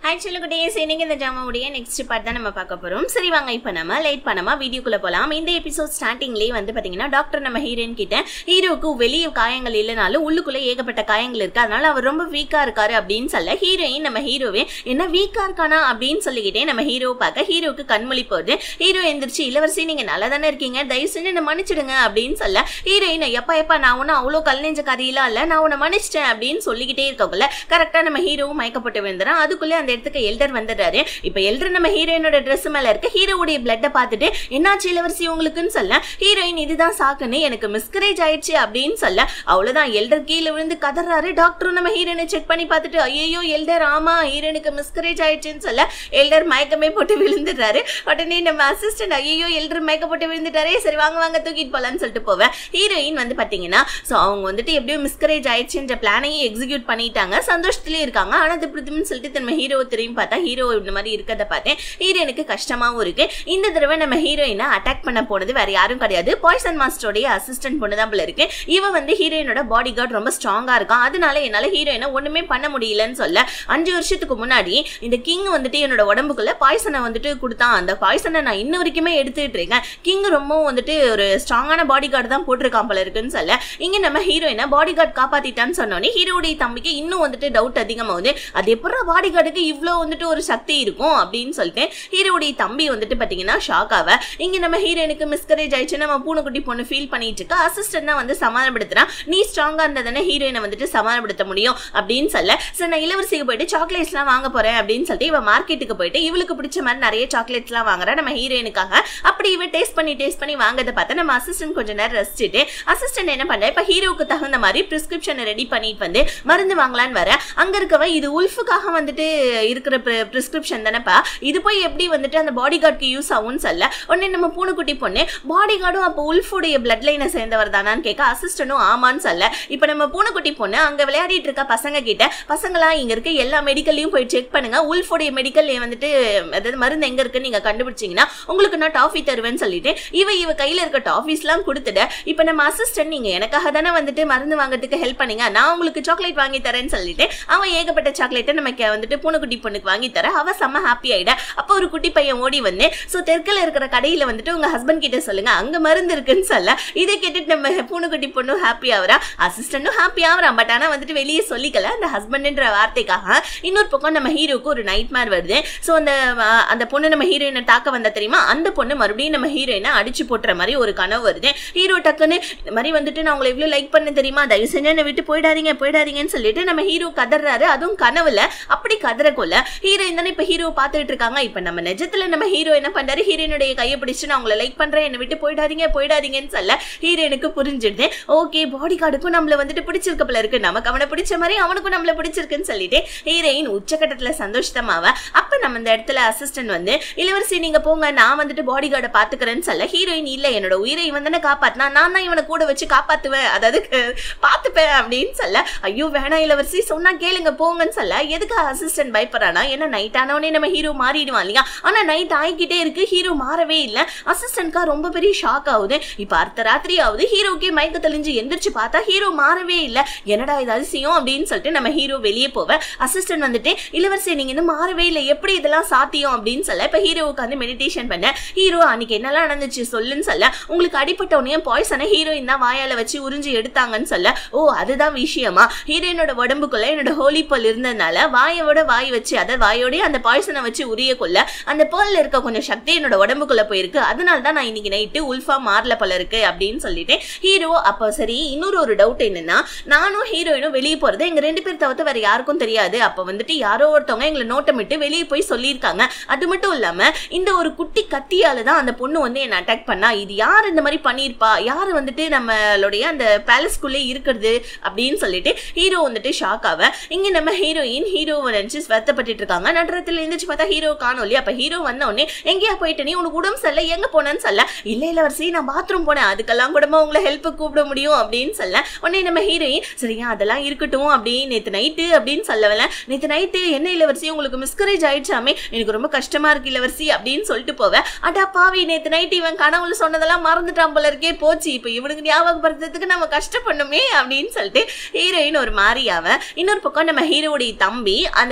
actually குட்டேஸ் இன்னைக்கு இந்த ஜாமாவுடைய next part தான் நம்ம பார்க்க போறோம் சரி வாங்க இப்போ நம்ம லேட் பண்ணாம வீடியோக்குள்ள போலாம் இந்த எபிசோட் ஸ்டார்டிங்லேயே வந்து பாத்தீங்கன்னா டாக்டர் நம்ம ஹீரோயின் கிட்ட ஹீரோவுக்கு வெளியே காயங்கள் இல்லைனாலும் உள்ளுக்குள்ள ஏகப்பட்ட காயங்கள் இருக்கு அதனால அவர் ரொம்ப வீக்கா இருக்காரு அப்படின்னு சொல்ல ஹீரோயின் நம்ம ஹீரோவே என்ன வீக்கா இருக்கானா அப்படின்னு சொல்லிக்கிட்டே நம்ம ஹீரோவை பார்க்க ஹீரோவுக்கு கண்மொழி போகுது ஹீரோ எந்திரிச்சு இளவரசி நீங்க நல்லா தானே இருக்கீங்க தயவு செஞ்சு என்ன மன்னிச்சிடுங்க அப்படின்னு சொல்ல ஹீரோயின் எப்பா எப்பா நான் ஒன்றும் அவ்வளோ கல் நெஞ்ச கதையெல்லாம் இல்லை நான் உன்னை மன்னிச்சிட்டேன் அப்படின்னு சொல்லிக்கிட்டே இருக்கக்குள்ள கரெக்டாக நம்ம ஹீரோவும் மயக்கப்பட்டு விழுந்துறான் அதுக்குள்ளே அந்த இடத்துக்கு எல்டர் வந்துடுறாரு இப்போ எல்டர் நம்ம ஹீரோயினோட ட்ரெஸ் மேலே இருக்க ஹீரோவுடைய பிளட்டை பார்த்துட்டு என்னாச்சு இளவரசி உங்களுக்குன்னு சொல்ல ஹீரோயின் இதுதான் சாக்குன்னு எனக்கு மிஸ்கரேஜ் ஆயிடுச்சு அப்படின்னு சொல்ல அவ்வளோதான் எல்டர் கீழே விழுந்து கதறாரு டாக்டரும் நம்ம ஹீரோயினை செக் பண்ணி பார்த்துட்டு ஐயோ எல்டர் ஆமா ஹீரோனுக்கு மிஸ்கரேஜ் ஆயிடுச்சுன்னு சொல்ல எல்டர் மயக்கமே போட்டு விழுந்துடுறாரு உடனே நம்ம அசிஸ்டன்ட் ஐயோ எல்டர் மயக்க போட்டு விழுந்துட்டாரே சரி வாங்க வாங்க தூக்கிட்டு போலான்னு சொல்லிட்டு போவேன் ஹீரோயின் வந்து பார்த்தீங்கன்னா ஸோ அவங்க வந்துட்டு எப்படியோ மிஸ்கரேஜ் ஆயிடுச்சுன்ற பிளானையும் எக்ஸிக்யூட் பண்ணிட்டாங்க சந்தோஷத்துலேயே இருக்காங்க ஆனால் அது பிடித்துன்னு சொல்லிட்டு நம்ம ஹீரோவை திரும்பி பார்த்தா ஹீரோ இந்த மாதிரி இருக்கிறத பார்த்தேன் ஹீரோயினுக்கு கஷ்டமாகவும் இருக்கு இந்த தடவை நம்ம ஹீரோயினை அட்டாக் பண்ண போனது வேற யாரும் கிடையாது பாய்சன் மாஸ்டருடைய அசிஸ்டன்ட் பொண்ணு தான் போல இருக்கு இவ வந்து ஹீரோயினோட பாடி கார்டு ரொம்ப ஸ்ட்ராங்கா இருக்கான் அதனால என்னால ஹீரோயினை ஒண்ணுமே பண்ண முடியலன்னு சொல்ல அஞ்சு வருஷத்துக்கு முன்னாடி இந்த கிங் வந்துட்டு என்னோட உடம்புக்குள்ள பாய்சனை வந்துட்டு கொடுத்தான் அந்த பாய்சனை நான் இன்ன வரைக்குமே எடுத்துட்டு இருக்கேன் கிங் ரொம்பவும் வந்துட்டு ஒரு ஸ்ட்ராங்கான பாடி கார்டு தான் போட்டிருக்கான் போல இருக்குன்னு சொல்ல இங்க நம்ம ஹீரோயினை பாடி கார்டு காப்பாத்திட்டான்னு சொன்னோன்னே ஹீரோடைய தம்பிக்கு இன்னும் வந்துட்டு டவுட் அதிகமாகுது அது எப்படா பாடி கார்டுக்கு இவ்வளோ வந்துட்டு ஒரு சக்தி இருக்கும் அப்படின்னு சொல்லிட்டு ஹீரோடைய தம்பி வந்துட்டு பார்த்தீங்கன்னா ஷாக் ஆவ இங்க நம்ம ஹீரோயினுக்கு மிஸ்கரேஜ் ஆயிடுச்சு நம்ம பூனைக்குட்டி பொண்ணு ஃபீல் பண்ணிட்டு இருக்கா அசிஸ்டன்ட் தான் வந்து சமாதானப்படுத்துறான் நீ ஸ்ட்ராங்கா இருந்தா தானே ஹீரோயினை வந்துட்டு சமாதானப்படுத்த முடியும் அப்படின்னு சொல்ல சரி நான் இளவரசிக்கு போயிட்டு சாக்லேட்ஸ்லாம் வாங்க போறேன் அப்படின்னு சொல்லிட்டு இவ மார்க்கெட்டுக்கு போயிட்டு இவளுக்கு பிடிச்ச மாதிரி நிறைய சாக்லேட்ஸ்லாம் வாங்குறா நம்ம ஹீரோயினுக்காக அப்படி இவ டேஸ்ட் பண்ணி டேஸ்ட் பண்ணி வாங்கறத பார்த்தா நம்ம அசிஸ்டன்ட் கொஞ்ச நேரம் ரசிச்சுட்டு அசிஸ்டன்ட் என்ன பண்ண இப்ப ஹீரோவுக்கு தகுந்த மாதிரி பிரிஸ்கிரிப்ஷனை ரெடி பண்ணிட்டு வந்து மருந்து வாங்கலான்னு வர அங்க இருக்கவ இது உல்ஃபுக்காக வந்துட்டு இருக்கிற பிரிஸ்கிரிப்ஷன் தானேப்பா இது போய் எப்படி வந்துட்டு அந்த பாடி கார்டுக்கு யூஸ் ஆகும்னு சொல்ல உடனே நம்ம பூனைக்குட்டி பொண்ணு பாடி கார்டும் அப்போ உல்ஃபுடைய பிளட் லைனை சேர்ந்தவர் தானான்னு கேட்க அசிஸ்டனும் ஆமான்னு சொல்ல இப்போ நம்ம பூனைக்குட்டி பொண்ணு அங்க விளையாடிட்டு இருக்க பசங்க கிட்ட பசங்களா இங்க இருக்க எல்லா மெடிக்கல்லையும் போய் செக் பண்ணுங்க உல்ஃபுடைய மெடிக்கல் வந்துட்டு அதாவது மருந்து எங்க இருக்குன்னு நீங்க கண்டுபிடிச்சீங்கன்னா உங்களுக்கு நான் டாஃபி தருவேன்னு சொல்லிட்டு இவ இவ கையில இருக்க டாஃபீஸ்லாம் கொடுத்துட்டு இப்போ நம்ம அசிஸ்டன்ட் நீங்க எனக்காக தானே வந்துட்டு மருந்து வாங்குறதுக்கு ஹெல்ப் பண்ணீங்க நான் உங்களுக்கு சாக்லேட் வாங்கி தரேன்னு சொல்லிட்டு அவன் ஏகப்பட்ட சாக்லேட்டை நமக்கு வந்துட்டு பூனைக்குட்டி பொண்ணுக்கு வாங்கி தர அவ செம்ம ஹாப்பி ஆயிட அப்போ ஒரு குட்டி பையன் ஓடி வந்து ஸோ தெற்கில் இருக்கிற கடையில வந்துட்டு உங்க ஹஸ்பண்ட் கிட்ட சொல்லுங்க அங்க மருந்து இருக்குன்னு சொல்ல இதை கேட்டுட்டு நம்ம பூனைக்குட்டி பொண்ணும் ஹாப்பி ஆகுறா அசிஸ்டன்ட்டும் ஹாப்பி ஆகுறான் பட் ஆனா வந்துட்டு வெளியே சொல்லிக்கல அந்த ஹஸ்பண்ட்ன்ற வார்த்தைக்காக இன்னொரு பக்கம் நம்ம ஹீரோக்கு ஒரு நைட் மேர் வருது ஸோ அந்த அஹ், அந்த பொண்ணு நம்ம ஹீரோயினை தாக்க வந்தா தெரியுமா அந்த பொண்ணு மறுபடியும் நம்ம ஹீரோயினை அடிச்சு போட்டுற மாதிரி ஒரு கனவு வருது ஹீரோ டக்குன்னு இந்த மாதிரி வந்துட்டு நான் உங்களை எவ்வளோ லைக் பண்ண தெரியுமா தயவு செஞ்சு என்னை விட்டு போயிடாதீங்க போயிடாதீங்கன்னு சொல்லிட்டு நம்ம ஹீரோ கதறாரு அதுவும் கனவுல அப்படி கதற கொள்ள ஹீரோயின் தானே இப்போ ஹீரோ பார்த்துட்டு இருக்காங்க இப்போ நம்ம நிஜத்துல நம்ம ஹீரோ என்ன பண்றாரு ஹீரோயினுடைய கையை பிடிச்சு நான் உங்களை லைக் பண்றேன் என்னை விட்டு போயிடாதீங்க போயிடாதீங்கன்னு சொல்ல ஹீரோயினுக்கு புரிஞ்சிடுது ஓகே பாடி கார்டுக்கும் நம்மள வந்துட்டு பிடிச்சிருக்க போல இருக்கு நமக்கு அவனை பிடிச்ச மாதிரி அவனுக்கும் நம்மள பிடிச்சிருக்குன்னு சொல்லிட்டு ஹீரோயின் உச்சக்கட்டத்துல சந்தோஷமாவ அப்ப நம்ம இந்த இடத்துல அசிஸ்டன்ட் வந்து இளவரசி நீங்க போங்க நான் வந்துட்டு பாடி கார்டை பாத்துக்கிறேன்னு சொல்ல ஹீரோயின் இல்ல என்னோட உயிரை இவன் தானே காப்பாத்தினா நான் தான் இவனை கூட வச்சு காப்பாத்துவேன் அதாவது க- பாத்துப்பேன் அப்படின்னு சொல்ல ஐயோ வேணாம் இளவரசி சொன்னா கேளுங்க போங்கன்னு சொல்ல எதுக்கு அசிஸ்டன்ட் பயப்படுறானா ஏன்னா நைட் ஆனவனே நம்ம ஹீரோ மாறிடுவான் இல்லையா ஆனா நைட் ஆகிக்கிட்டே இருக்கு ஹீரோ மாறவே இல்லை அசிஸ்டன்ட்கா ரொம்ப பெரிய ஷாக் ஆகுது இப்ப அர்த்த ராத்திரி ஆகுது ஹீரோக்கே மயக்க தெளிஞ்சு எந்திரிச்சு பார்த்தா ஹீரோ மாறவே இல்லை என்னடா இது அதிசயம் அப்படின்னு சொல்லிட்டு நம்ம ஹீரோ வெளியே போவ அசிஸ்டன்ட் வந்துட்டு இளவரசி நீங்க இன்னும் மாறவே இல்லை எப்படி இதெல்லாம் சாத்தியம் அப்படின்னு சொல்ல இப்ப ஹீரோ உட்காந்து மெடிடேஷன் பண்ண ஹீரோ அன்னைக்கு என்னெல்லாம் நடந்துச்சு சொல்லுன்னு சொல்ல உங்களுக்கு அடிப்பட்ட உடனே பாய்சனை ஹீரோயின் தான் வாயால வச்சு உறிஞ்சி எடுத்தாங்கன்னு சொல்ல ஓ அதுதான் விஷயமா ஹீரோயினோட உடம்புக்குள்ள என்னோட ஹோலி பால் இருந்ததுனால வாயோட வாய் வச்சு அதாவது வாயோடய அந்த பாய்சனை வச்சு உரிய கொள்ள அந்த பேர்ல இருக்க கொஞ்சம் சக்தி என்னோட உடம்புக்குள்ள போயிருக்கு அதனால தான் நான் இன்னைக்கு நைட்டு உல்ஃபா மாறல போல இருக்கு அப்படின்னு சொல்லிட்டு ஹீரோ அப்போ சரி இன்னொரு ஒரு டவுட் என்னன்னா நானும் ஹீரோயினும் வெளியே போறது எங்க ரெண்டு பேர் தவிர்த்து வேற யாருக்கும் தெரியாது அப்ப வந்துட்டு யாரோ ஒருத்தவங்க எங்களை நோட்டமிட்டு வெளியே போய் சொல்லியிருக்காங்க அது மட்டும் இல்லாம இந்த ஒரு குட்டி கத்தியால தான் அந்த பொண்ணு வந்து என்ன அட்டாக் பண்ணா இது யார் இந்த மாதிரி பண்ணியிருப்பா யார் வந்துட்டு நம்மளுடைய அந்த பேலஸ்குள்ளே இருக்கிறது அப்படின்னு சொல்லிட்டு ஹீரோ வந்துட்டு ஷாக் ஆவ இங்க நம்ம ஹீரோயின் ஹீரோவை நினைச்சு வருத்தப்பட்டுட்டு இருக்காங்க நடுறத்துல இருந்துச்சு பார்த்தா ஹீரோ காணும் இல்லையா அப்ப ஹீரோ வந்த உடனே எங்கேயா போயிட்டு நீ உனக்கு உடம்பு சரியில்லை எங்க போனேன்னு சொல்ல இல்ல இளவரசி நான் பாத்ரூம் போனேன் அதுக்கெல்லாம் கூடமா உங்களை ஹெல்ப் கூப்பிட முடியும் அப்படின்னு சொல்ல உடனே நம்ம ஹீரோயின் சரியா அதெல்லாம் இருக்கட்டும் அப்படி நேத்து நைட்டு அப்படின்னு சொல்லவல நேத்து நைட்டு என்ன இளவரசி உங்களுக்கு மிஸ்கரேஜ் ஆயிடுச்சாமே எனக்கு ரொம்ப கஷ்டமா இருக்கு இளவரசி அப்படின்னு சொல்லிட்டு போவேன் அடா பாவி நேத்து நைட்டு இவன் கனவுல சொன்னதெல்லாம் மறந்துட்டான் போல இருக்கே போச்சு இப்போ இவனுக்கு ஞாபகப்படுத்துறதுக்கு நம்ம கஷ்டப்படணுமே அப்படின்னு சொல்லிட்டு ஹீரோயின் ஒரு மாதிரி அவன் இன்னொரு பக்கம் நம்ம ஹீரோடைய தம்பி அந்த கியூபை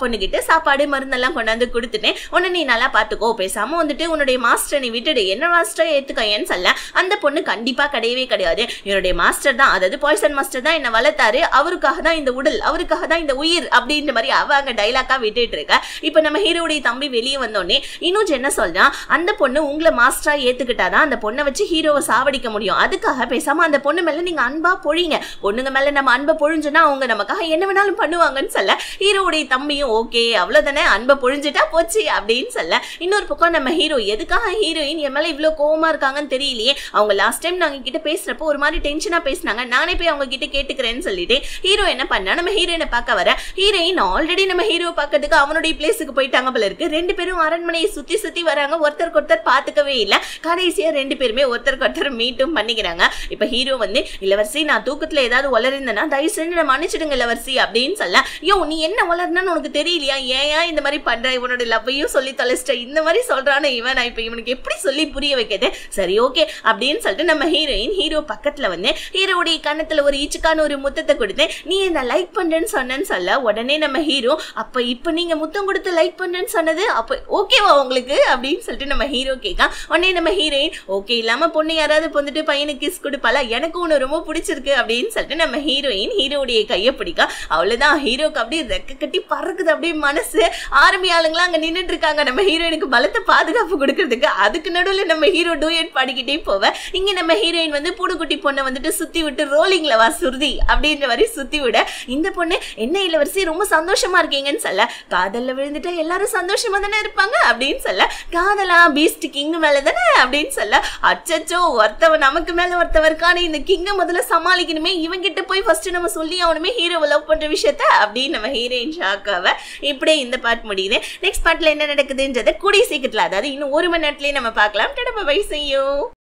பொண்ணுகிட்ட சாப்பாடு மருந்தெல்லாம் கொண்டாந்து கொடுத்துட்டேன் உன்னை நீ நல்லா பாத்துக்கோ பேசாம வந்துட்டு உன்னுடைய மாஸ்டர் நீ விட்டுடு என்ன மாஸ்டர் ஏத்துக்கயன்னு சொல்ல அந்த பொண்ணு கண்டிப்பா கிடையவே கிடையாது என்னுடைய மாஸ்டர் தான் அதாவது பாய்சன் மாஸ்டர் தான் என்ன வளர்த்தாரு அவருக்காக தான் இந்த உடல் அவருக்காக தான் இந்த உயிர் அப்படின்ற மாதிரி அவ அங்க டைலாக்கா விட்டுட்டு இருக்க இப்ப நம்ம ஹீரோடைய தம்பி வெளியே வந்தோடனே இன்னும் என்ன சொல்றான் அந்த பொண்ணு உங்களை மாஸ்டரா ஏத்துக்கிட்டாதான் அந்த பொண்ணை வச்சு ஹீரோவை சாவடிக்க முடியும் அதுக்காக பேசாம அந்த பொண்ணு மேல நீங்க அன்பா பொழிங்க பொண்ணுங்க மேல நம்ம அன்பை பொழிஞ்சுனா அவங்க நமக்காக என்ன வேணாலும் பண்ணுவாங்கன்னு சொல்ல ஹீரோவுடைய தம்பியும் ஓகே அவ்வளவுதானே அன்பை பொழிஞ்சுட்டா போச்சு அப்படின்னு சொல்ல இன்னொரு பக்கம் நம்ம ஹீரோ எதுக்காக ஹீரோயின் என் மேல இவ்வளவு கோவமா இருக்காங்கன்னு தெரியலையே அவங்க லாஸ்ட் டைம் நாங்க கிட்ட பேசுறப்போ ஒரு மாதிரி டென்ஷனா பேசினாங்க நானே போய் அவங்க கிட்ட கேட்டுக்கிறேன்னு சொல்லிட்டு ஹீரோ என்ன பண்ணா நம்ம ஹீரோயினை பார்க்க வர ஹீரோயின் ஆல்ரெடி நம்ம ஹீரோ பார்க்கறதுக்கு அவனுடைய பிளேஸுக்கு போயிட்டாங்க போல இருக்கு ரெண்டு பேரும் அரண்மனையை சுத்தி சுத்தி வராங்க ஒருத்தருக்கு ஒருத்தர் பாத்துக்கவே இல்ல கடைசியா ரெண்டு பேருமே ஒருத்தருக்கு ஒருத்தர் மீட்டும் பண்ணிக்கிறாங்க இப்ப ஹீரோ வந்து இளவரசி நான் தூக்கத்துல ஏதாவது வளர்ந்தேன்னா தயவு செஞ்சு நான் மன்னிச்சிடுங்க இளவரசி அப்படின்னு சொல்ல யோ நீ என்ன வளர்னான்னு உனக்கு தெரியலையா ஏன் ஏன் இந்த மாதிரி பண்ற இவனோட லவ்வையும் சொல்லி தொலைச்சிட்ட இந்த மாதிரி சொல்றானே இவன் நான் இப்ப இவனுக்கு எப்படி சொல்லி புரிய வைக்கிறது சரி ஓகே அப்படின்னு சொல்லிட்டு நம்ம ஹீரோயின் ஹீரோ பக்கத்துல வந்து ஹீரோடைய கண்ணத்துல ஒரு ஈச்சுக்கான ஒரு முத்தத்தை கொடுத்து நீ என்ன லைக் பண்றேன்னு சொன்னேன்னு சொல்ல உடனே நம்ம ஹீரோ அப்ப இப்ப நீங்க முத்தம் கொடுத்து லைக் பண்றேன்னு சொன்னது அப்ப ஓகேவா உங்களுக்கு அப்படின்னு சொல்லிட்டு நம்ம ஹீரோ கேட்கா உடனே நம்ம ஹீரோயின் ஓகே இல்லாம பொண்ணு யாராவது இப்ப வந்துட்டு பையனுக்கு கிஸ் கொடுப்பாளா எனக்கு ஒன்று ரொம்ப பிடிச்சிருக்கு அப்படின்னு சொல்லிட்டு நம்ம ஹீரோயின் ஹீரோடைய கையை பிடிக்கா அவ்வளவுதான் ஹீரோக்கு அப்படியே ரெக்க கட்டி பறக்குது அப்படியே மனசு ஆர்மி ஆளுங்களாம் அங்க நின்னுட்டு இருக்காங்க நம்ம ஹீரோயினுக்கு பலத்த பாதுகாப்பு கொடுக்கறதுக்கு அதுக்கு நடுவுல நம்ம ஹீரோ டூயட் பாடிக்கிட்டே போவ இங்க நம்ம ஹீரோயின் வந்து பூடுக்குட்டி பொண்ணை வந்துட்டு சுத்தி விட்டு ரோலிங்ல வா சுருதி அப்படின்ற மாதிரி சுத்தி விட இந்த பொண்ணு என்ன இளவரசி ரொம்ப சந்தோஷமா இருக்கீங்கன்னு சொல்ல காதல்ல விழுந்துட்டா எல்லாரும் சந்தோஷமா தானே இருப்பாங்க அப்படின்னு சொல்ல காதலா பீஸ்ட் கிங் மேல தானே அப்படின்னு சொல்ல அச்சச்சோ ஒருத்தவன் நமக்கு மேல ஒருத்தவன் இருக்கானே இந்த கிங்க முதல்ல சமாளிக்கணுமே இவங்கிட்ட போய் ஃபர்ஸ்ட் நம்ம சொல்லி அவனுமே ஹீரோவை லவ் பண்ற விஷயத்த அப்படின்னு நம்ம ஹீரோயின் ஷாக்காவ இப்படியே இந்த பார்ட் முடியுது நெக்ஸ்ட் பார்ட்ல என்ன நடக்குதுன்றதை கூடிய சீக்கிரத்துல அதாவது இன்னும் ஒரு மணி நேரத்துலயே நம்ம பார்க்கலாம் டடப்ப பை செய்யும்